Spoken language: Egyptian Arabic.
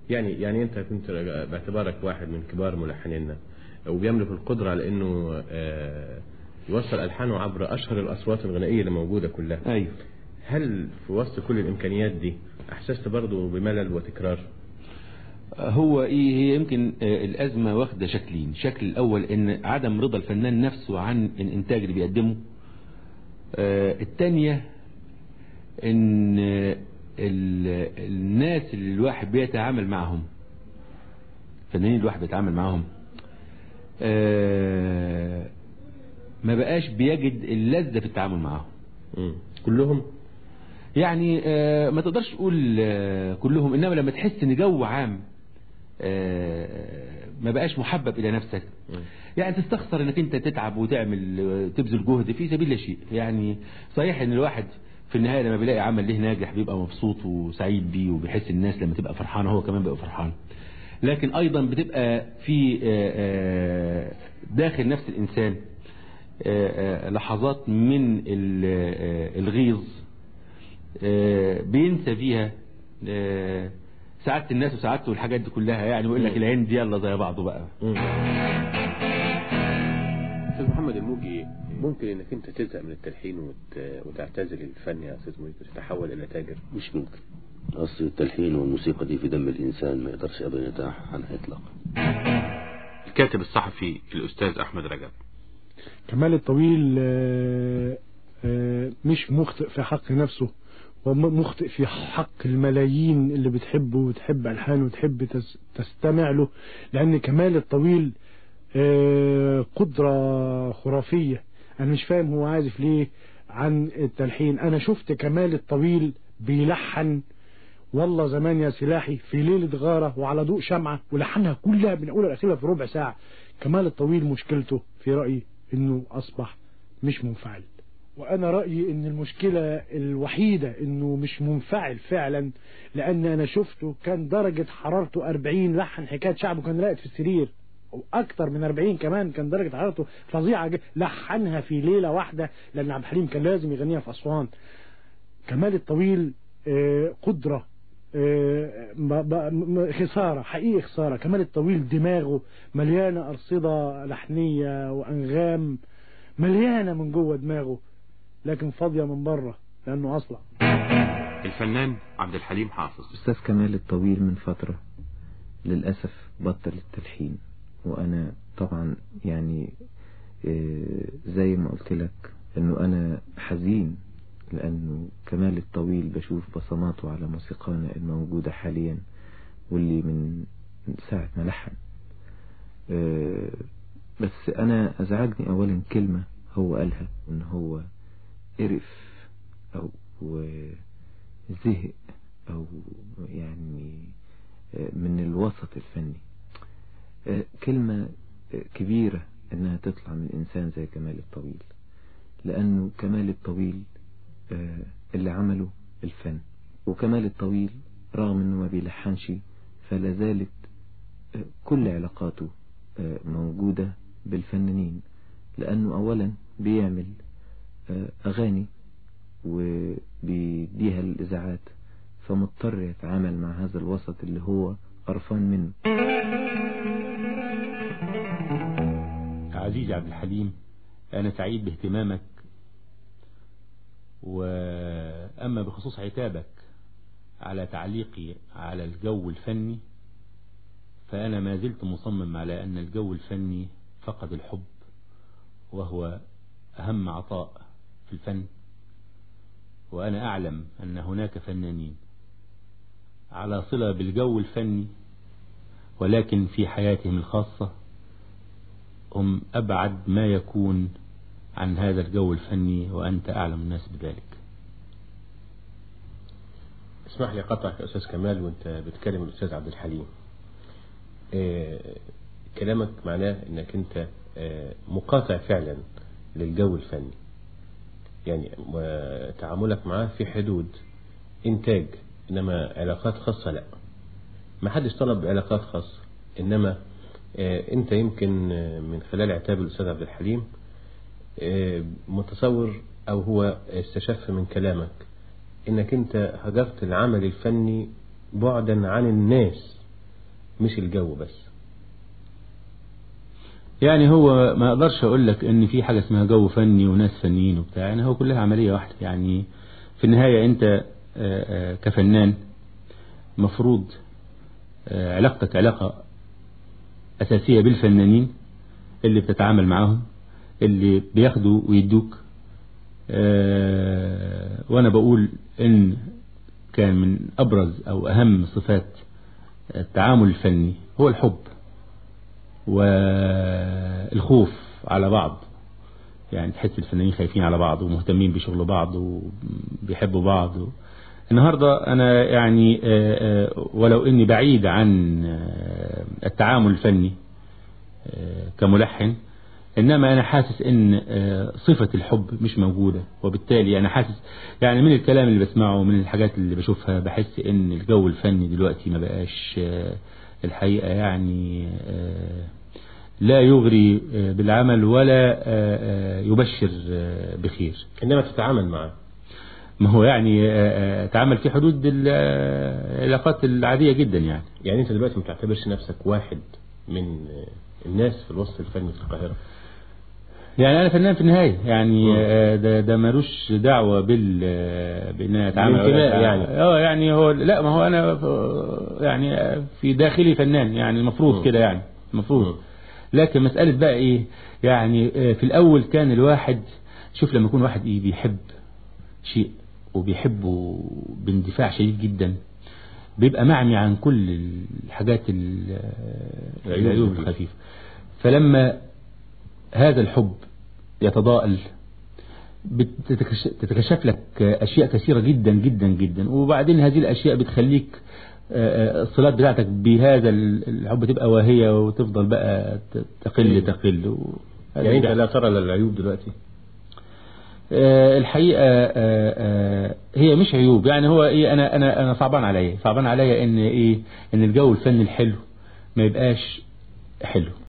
يعني يعني انت كنت باعتبارك واحد من كبار ملحنينا وبيملك القدرة على انه آه، يوصل الحانه عبر اشهر الاصوات الغنائية اللي موجودة كلها ايوه هل في وسط كل الامكانيات دي احسست برضه بملل وتكرار هو ايه هي يمكن آه، الازمه واخده شكلين الشكل الاول ان عدم رضا الفنان نفسه عن الانتاج اللي بيقدمه آه، الثانيه ان آه، ال- الناس اللي الواحد بيتعامل معهم الفنانين اللي الواحد بيتعامل معهم آه، ما بقاش بيجد اللذة في التعامل معهم مم. كلهم يعني آه، ما تقدرش تقول آه، كلهم انما لما تحس ان جو عام آه، ما بقاش محبب الى نفسك مم. يعني تستخسر انك انت تتعب وتعمل آه، تبذل جهد في سبيل لا شيء يعني صحيح ان الواحد في النهايه لما بيلاقي عمل له ناجح بيبقى مبسوط وسعيد بيه وبيحس الناس لما تبقى فرحانه هو كمان بيبقى فرحان لكن ايضا بتبقى في آه، آه، داخل نفس الانسان آه، آه، لحظات من ال- آه، الغيظ آه، بينسى فيها آه، سعادة الناس وسعادته والحاجات دي كلها يعني ويقول لك العين دي يلا زي بعضه بقى مم. استاذ محمد الموجي ممكن انك انت تزهق من التلحين وت... وتعتزل الفن يا استاذ موجي وتتحول الى تاجر مش ممكن أصل التلحين والموسيقى دي في دم الإنسان ما يقدرش أبدا يتاح عنها إطلاقا الكاتب الصحفي الأستاذ أحمد رجب كمال الطويل آه، آه، مش مخطئ في حق نفسه ومخطئ في حق الملايين اللي بتحبه وتحب ألحانه وتحب تس- تستمع له لأن كمال الطويل آه، قدرة خرافية أنا مش فاهم هو عازف ليه عن التلحين أنا شفت كمال الطويل بيلحن والله زمان يا سلاحي في ليلة غارة وعلى ضوء شمعة ولحنها كلها من أولها لأخيرها في ربع ساعة كمال الطويل مشكلته في رأيي إنه أصبح مش منفعل وأنا رأيي إن المشكلة الوحيدة إنه مش منفعل فعلا لأن أنا شفته كان درجة حرارته 40 لحن حكاية شعب وكان راقد في السرير واكتر من 40 كمان كان درجة حرارته فظيعة جدا لحنها في ليلة واحدة لأن عبد الحليم كان لازم يغنيها في أسوان كمال الطويل آه، قدرة آه، ب- ب- م- خسارة حقيقي خسارة كمال الطويل دماغه مليانة أرصدة لحنية وأنغام مليانة من جوه دماغه لكن فاضية من بره لأنه أصلع الفنان عبد الحليم حافظ أستاذ كمال الطويل من فترة للأسف بطل التلحين وأنا طبعا يعني آه، زي ما قلت لك أنه أنا حزين لأنه كمال الطويل بشوف بصماته على موسيقانا الموجودة حاليا واللي من ساعة ما لحن آه، بس أنا أزعجني أولا كلمة هو قالها إن هو قرف أو زهق أو يعني آه، من الوسط الفني آه، كلمة آه، كبيرة إنها تطلع من إنسان زي كمال الطويل لأنه كمال الطويل آه، اللي عمله الفن وكمال الطويل رغم إنه ما بيلحنش فلا زالت آه، كل علاقاته آه، موجودة بالفنانين لأنه أولا بيعمل آه، أغاني وبيديها الإذاعات فمضطر يتعامل مع هذا الوسط اللي هو قرفان منه عزيزي عبد الحليم أنا سعيد باهتمامك وأما بخصوص عتابك على تعليقي على الجو الفني فأنا ما زلت مصمم على أن الجو الفني فقد الحب وهو أهم عطاء في الفن وأنا أعلم أن هناك فنانين على صلة بالجو الفني ولكن في حياتهم الخاصة هم أبعد ما يكون عن هذا الجو الفني وأنت أعلم الناس بذلك اسمح لي قطعك يا أستاذ كمال وأنت بتكلم الأستاذ عبد الحليم آه، كلامك معناه أنك أنت آه، مقاطع فعلا للجو الفني يعني وتعاملك معاه في حدود إنتاج إنما علاقات خاصة لا ما حدش طلب علاقات خاصة إنما آه، أنت يمكن آه، من خلال عتاب الأستاذ عبد الحليم آه، متصور أو هو استشف من كلامك إنك أنت هجرت العمل الفني بعدا عن الناس مش الجو بس يعني هو ما اقدرش اقول لك ان في حاجة اسمها جو فني وناس فنيين وبتاع يعني هو كلها عملية واحدة يعني في النهاية انت آه، آه، كفنان مفروض آه، علاقتك علاقة اساسية بالفنانين اللي بتتعامل معاهم اللي بياخدوا ويدوك آه، وانا بقول ان كان من ابرز او اهم صفات التعامل الفني هو الحب والخوف على بعض يعني تحس الفنانين خايفين على بعض ومهتمين بشغل بعض وبيحبوا بعض النهاردة أنا يعني آه، آه، ولو إني بعيد عن آه، التعامل الفني آه، كملحن إنما أنا حاسس إن آه، صفة الحب مش موجودة وبالتالي أنا حاسس يعني من الكلام اللي بسمعه ومن الحاجات اللي بشوفها بحس إن الجو الفني دلوقتي ما بقاش آه، الحقيقة يعني آه، لا يغري آه، بالعمل ولا آه، آه، يبشر آه، بخير إنما تتعامل معاه ما هو يعني آه، آه، تعامل في حدود ال- آه، العلاقات العادية جدا يعني يعني أنت دلوقتي ما تعتبرش نفسك واحد من آه، الناس في الوسط الفني في القاهرة يعني انا فنان في النهايه يعني مم. آه، ده ده ملوش دعوه بال آه، بان انا اتعامل بالانتماء يعني. اه يعني هو لا ما هو انا ف- يعني آه، في داخلي فنان يعني مم. المفروض كده يعني مم. المفروض لكن مساله بقى ايه يعني آه، في الاول كان الواحد شوف لما يكون واحد ايه بيحب شيء وبيحبه باندفاع شديد جدا بيبقى معمي عن كل الحاجات ال- العيوب العيوب الخفيفة. الخفيفة فلما هذا الحب يتضاءل بتتكش- تتكشف لك أشياء كثيرة جدا جدا جدا وبعدين هذه الأشياء بتخليك آه، آه، الصلات بتاعتك بهذا الحب تبقى واهية وتفضل بقى ت- تقل أيوة. تقل و- هذا يعني أنت بيحصل. لا ترى العيوب دلوقتي آه، الحقيقة آه، آه، هي مش عيوب يعني هو ايه انا انا انا صعبان عليا صعبان عليا ان ايه ان الجو الفني الحلو ما يبقاش حلو